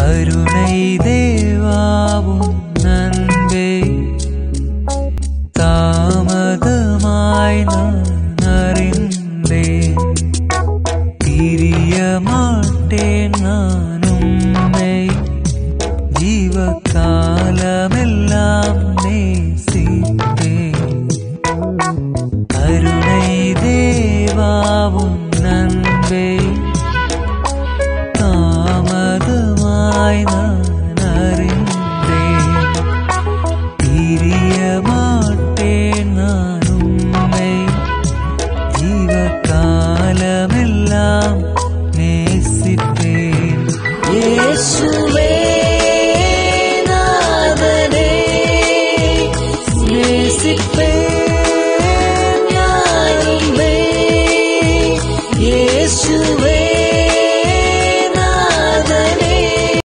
கருணை தேவாவும் நன்பே தாமதமாய் நான் அறிந்தேன் பிரிய மாட்டேன் நான் உம்மை ஜீவ காலமெல்லாம் நேசித்தேன் கருணை தேவாவும் நன்பே தாமதமாய் நான் அறிந்தேன் பிரிய மாட்டேன் நான் உம்மை ஜீவ காலமெல்லாம் நேசிப்பேன் இயேசுவே நாதனே நேசிப்பேன்